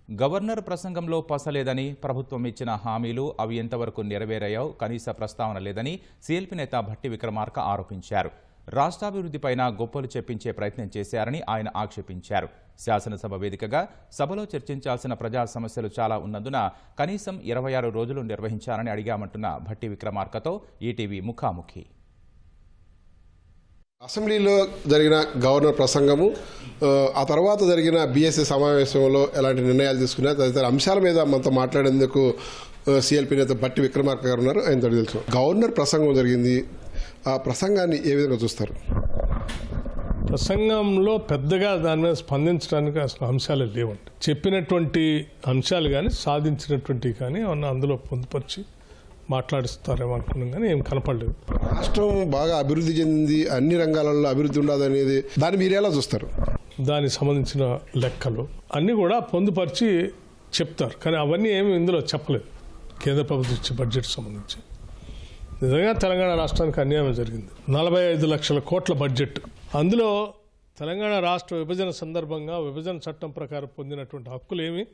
governor ప్రసంగంలో పసలేదని ప్రభుత్వం ఇచ్చిన హామీలు అవి ఎంతవరకు నెరవేరాయో కనీస ప్రస్తావన లేదని సీఎల్పీ నేత భట్టి విక్రమార్క ఆరోపించారు రాష్ట్రాభివృద్ధిపైన గొప్పలు చెప్పించే ప్రయత్నం చేశారని ఆయన ఆక్షేపించారు శాసనసభ వేదికగా సభలో చర్చించాల్సిన ప్రజా సమస్యలు చాలా ఉన్నందున కనీసం ఇరవై ఆరు రోజులు నిర్వహించాలని అడిగామంటున్న భట్టి విక్రమార్కతో ఈటీవీ ముఖాముఖి అసెంబ్లీలో జరిగిన గవర్నర్ ప్రసంగము ఆ, ఆ తర్వాత జరిగిన బీఎస్సీ సమావేశంలో ఎలాంటి నిర్ణయాలు తీసుకున్నారు తదితర అంశాల మీద మనతో మాట్లాడేందుకు సిఎల్పి నేత బట్టి విక్రమార్క గారు ఉన్నారు ఆయన తెలుసు గవర్నర్ ప్రసంగం జరిగింది ఆ ప్రసంగాన్ని ఏ విధంగా చూస్తారు ప్రసంగంలో పెద్దగా దాని మీద స్పందించడానికి అసలు అంశాలు లేవండి చెప్పినటువంటి అంశాలు కానీ సాధించినటువంటి కానీ ఏమన్నా అందులో పొందుపరిచి మాట్లాడిస్తారేమో అనుకున్నాం కానీ ఏం కనపడలేదు రాష్ట్రం బాగా అభివృద్ధి చెందింది అన్ని రంగాలలో అభివృద్ధి ఉండదు అనేది దాన్ని మీరు ఎలా చూస్తారు దానికి సంబంధించిన లెక్కలు అన్నీ కూడా పొందుపరిచి చెప్తారు కానీ అవన్నీ ఏమి ఇందులో చెప్పలేదు కేంద్ర ప్రభుత్వం ఇచ్చే బడ్జెట్ సంబంధించి నిజంగా తెలంగాణ రాష్ట్రానికి అన్యాయం జరిగింది నలభై ఐదు లక్షల కోట్ల బడ్జెట్ అందులో తెలంగాణ రాష్ట్ర విభజన సందర్భంగా విభజన చట్టం ప్రకారం పొందినటువంటి హక్కులు ఏమి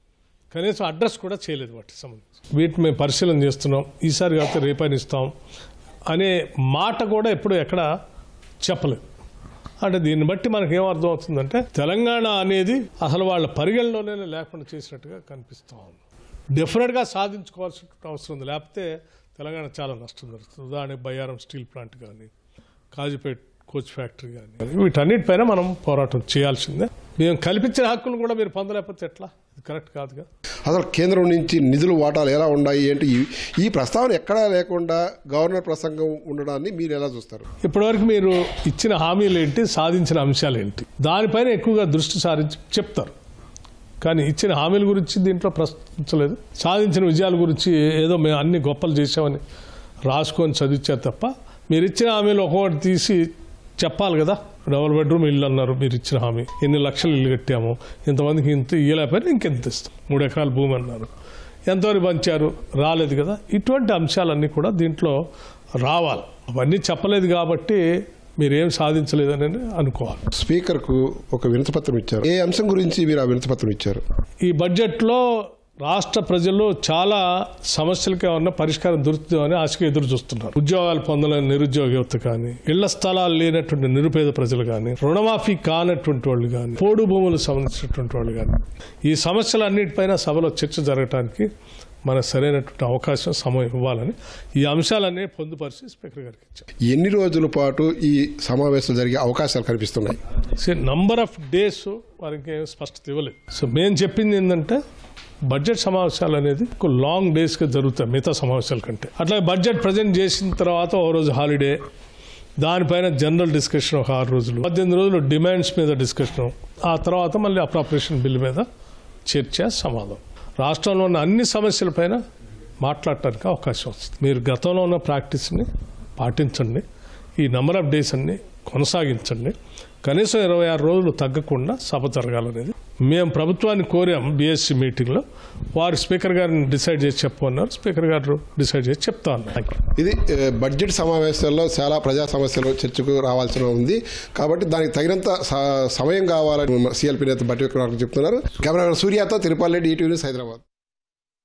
కనీసం అడ్రస్ కూడా చేయలేదు వాటికి సంబంధించి వీటిని మేము పరిశీలన చేస్తున్నాం ఈసారి కాకపోతే రేపైనా ఇస్తాం అనే మాట కూడా ఎప్పుడు ఎక్కడ చెప్పలేదు అంటే దీన్ని బట్టి మనకి ఏం అర్థం అవుతుందంటే తెలంగాణ అనేది అసలు వాళ్ళ పరిగణలోనే లేకుండా చేసినట్టుగా కనిపిస్తా ఉంది డెఫినెట్గా సాధించుకోవాల్సిన అవసరం ఉంది లేకపోతే తెలంగాణ చాలా నష్టం జరుగుతుంది ఉదాహరణకి బయ్యారం స్టీల్ ప్లాంట్ కానీ కాజీపేట్ కోచ్ ఫ్యాక్టరీ కానీ వీటన్నిటిపైన మనం పోరాటం చేయాల్సిందే మేము కల్పించిన హక్కులు కూడా మీరు పొందలేకపోతే ఎట్లా ఇది కరెక్ట్ కాదుగా అసలు కేంద్రం నుంచి నిధులు వాటాలు ఎలా ఉన్నాయి ఏంటి ఈ- ఈ ప్రస్తావన ఎక్కడా లేకుండా గవర్నర్ ప్రసంగం ఉండడాన్ని మీరు ఎలా చూస్తారు ఇప్పటివరకు మీరు ఇచ్చిన హామీలు ఏంటి సాధించిన అంశాలు ఏంటి దానిపైన ఎక్కువగా దృష్టి సారించి చెప్తారు కానీ ఇచ్చిన హామీల గురించి దీంట్లో ప్రశ్నించలేదు సాధించిన విజయాల గురించి ఏదో మేము అన్ని గొప్పలు చేసామని రాసుకొని చదివించారు తప్ప మీరు ఇచ్చిన హామీలు ఒక్కొక్కటి తీసి చెప్పాలి కదా డబుల్ బెడ్రూమ్ ఇల్లు అన్నారు మీరు ఇచ్చిన హామీ ఎన్ని లక్షలు ఇల్లు కట్టాము ఇంతమందికి ఇంత ఇయ్యలేకపోయినా ఇంకెంత ఇస్తాం మూడు ఎకరాల భూమి అన్నారు ఎంతవరకు పంచారు రాలేదు కదా ఇటువంటి అంశాలన్నీ కూడా దీంట్లో రావాలి అవన్నీ చెప్పలేదు కాబట్టి మీరేం సాధించలేదని అనుకోవాలి స్పీకర్కు ఒక వినతిపత్రం ఇచ్చారు ఏ అంశం గురించి మీరు ఆ వినతిపత్రం ఇచ్చారు ఈ బడ్జెట్లో రాష్ట్ర ప్రజలు చాలా సమస్యలకి ఏమన్నా పరిష్కారం దొరుకుతుందని ఆశగా ఎదురు చూస్తున్నారు ఉద్యోగాలు పొందలేని నిరుద్యోగ యువత కానీ ఇళ్ల స్థలాలు లేనటువంటి నిరుపేద ప్రజలు కానీ రుణమాఫీ కానటువంటి వాళ్ళు కానీ పోడు భూములకు సంబంధించినటువంటి వాళ్ళు కానీ ఈ సమస్యలన్నిటిపైన సభలో చర్చ జరగడానికి మనకు సరైనటువంటి అవకాశం సమయం ఇవ్వాలని ఈ అంశాలన్నీ పొందుపరిచి స్పీకర్ గారికి ఇచ్చారు ఎన్ని రోజుల పాటు ఈ సమావేశం జరిగే అవకాశాలు కనిపిస్తున్నాయి నంబర్ ఆఫ్ డేస్ వారికి ఏం స్పష్టత ఇవ్వలేదు సో మేము చెప్పింది ఏంటంటే బడ్జెట్ సమావేశాలు అనేది ఒక లాంగ్ డేస్గా జరుగుతాయి మిగతా సమావేశాల కంటే అట్లాగే బడ్జెట్ ప్రజెంట్ చేసిన తర్వాత ఓ రోజు హాలిడే దానిపైన జనరల్ డిస్కషన్ ఒక ఆరు రోజులు పద్దెనిమిది రోజులు డిమాండ్స్ మీద డిస్కషన్ ఆ తర్వాత మళ్ళీ అప్రాపరేషన్ బిల్ మీద చర్చ సమాధానం రాష్ట్రంలో ఉన్న అన్ని సమస్యలపైన మాట్లాడటానికి అవకాశం వస్తుంది మీరు గతంలో ఉన్న ప్రాక్టీస్ని పాటించండి ఈ నెంబర్ ఆఫ్ డేస్ అన్ని కొనసాగించండి కనీసం ఇరవై ఆరు రోజులు తగ్గకుండా సభ జరగాలనేది మేము ప్రభుత్వాన్ని కోరాం బీఎస్సీ మీటింగ్లో వారు స్పీకర్ గారిని డిసైడ్ చేసి చెప్పమన్నారు స్పీకర్ గారు డిసైడ్ చేసి చెప్తా ఉన్నారు థ్యాంక్ యూ ఇది ఏ, బడ్జెట్ సమావేశాల్లో చాలా ప్రజా సమస్యలు చర్చకు రావాల్సిన ఉంది కాబట్టి దానికి తగినంత స- సమయం కావాలని సిఎల్పి నేత బట్టి విక్రమార్క చెప్తున్నారు కెమెరా సూర్యతో తిరుపతి రెడ్డి ఈటీవీ న్యూస్ హైదరాబాద్